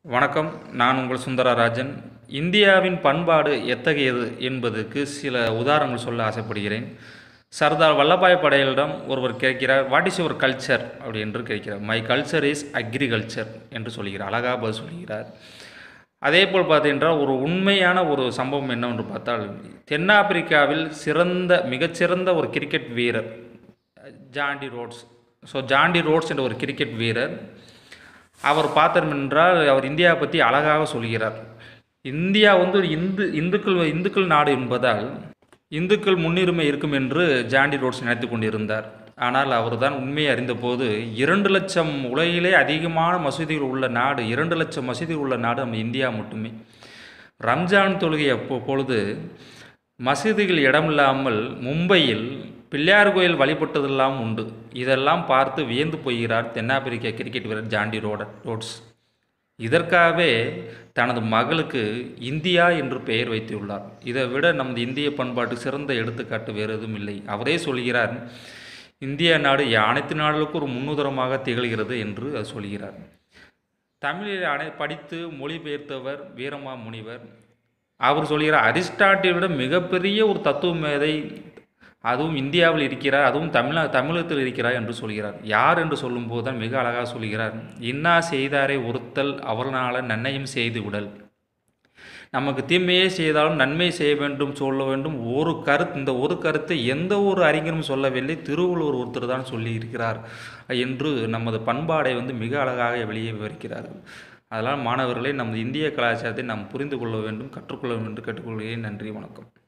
வணக்கம் நான் உங்கள் சுந்தரராஜன் இந்தியாவின் பண்பாடு எத்தகையது என்பதற்கு சில உதாரணங்கள் சொல்ல ஆசைப்படுகிறேன் சர்தார் வல்லபாய் படையலிடம் ஒருவர் கேட்கிறார் வாட் இஸ் யுவர் கல்ச்சர் அப்படி என்று கேட்கிறார் மை கல்ச்சர் இஸ் அக்ரிகல்ச்சர் என்று சொல்கிறார் அழகாக பதில் சொல்கிறார் அதே போல் பார்த்தீங்கன்னா ஒரு உண்மையான ஒரு சம்பவம் என்னவென்று பார்த்தால் தென்னாப்பிரிக்காவில் சிறந்த மிகச்சிறந்த ஒரு கிரிக்கெட் வீரர் Jonty Rhodes so Jonty Rhodes என்ற ஒரு கிரிக்கெட் வீரர் அவர் பார்த்தோம் என்றால் அவர் இந்தியாவை பற்றி அழகாக சொல்கிறார் இந்தியா வந்து ஒரு இந்து இந்துக்கள் இந்துக்கள் நாடு என்பதால் இந்துக்கள் முன்னுரிமை இருக்கும் என்று ஜாண்டி ரோட்ஸ் நினைத்து கொண்டிருந்தார் ஆனால் அவர்தான் உண்மையை அறிந்தபோது இரண்டு லட்சம் உலகிலே அதிகமான மசூதிகள் உள்ள நாடு இரண்டு லட்சம் மசூதிகள் உள்ள நாடு நம்ம இந்தியா மட்டுமே ரம்ஜான் தொழுகை அப்போ பொழுது மசூதிகள் இடமில்லாமல் மும்பையில் பிள்ளையார் கோயில் வழிபட்டதெல்லாம் உண்டு இதெல்லாம் பார்த்து வியந்து போகிறார் தென்னாப்பிரிக்க கிரிக்கெட் வீரர் ஜாண்டி ரோட ரோட்ஸ் இதற்காகவே தனது மகளுக்கு இந்தியா என்று பெயர் வைத்துள்ளார் இதை விட நமது இந்திய பண்பாட்டு சிறந்த எடுத்துக்காட்டு வேறு எதுவும் இல்லை அவரே சொல்கிறார் இந்திய நாடு அனைத்து நாடுகளுக்கும் ஒரு முன்னுதாரணமாக திகழ்கிறது என்று அது சொல்கிறார் தமிழில் அனை படித்து மொழிபெயர்த்தவர் வீரமா முனிவர் அவர் சொல்கிறார் அரிஸ்டாட்டிலை விட மிகப்பெரிய ஒரு தத்துவ மேதை அதுவும் இந்தியாவில் இருக்கிறார் அதுவும் தமிழ தமிழகத்தில் இருக்கிறார் என்று சொல்கிறார் யார் என்று சொல்லும்போது தான் மிக அழகாக சொல்கிறார் இன்னா செய்தாரை ஒருத்தல் அவர்களால் நன்மையும் செய்து விடல் நமக்கு தீமையே செய்தாலும் நன்மை செய்ய வேண்டும் சொல்ல வேண்டும் ஒரு கருத்து இந்த ஒரு கருத்தை எந்த ஒரு அறிஞரும் சொல்லவில்லை திருவள்ளுவர் ஒருத்தர் தான் சொல்லி இருக்கிறார் என்று நமது பண்பாடை வந்து மிக அழகாக வெளியே விவரிக்கிறார்கள் அதனால் மாணவர்களை நமது இந்திய கலாச்சாரத்தை நாம் புரிந்து கொள்ள வேண்டும் கற்றுக்கொள்ள வேண்டும் என்று கேட்டுக்கொள்கிறேன் நன்றி வணக்கம்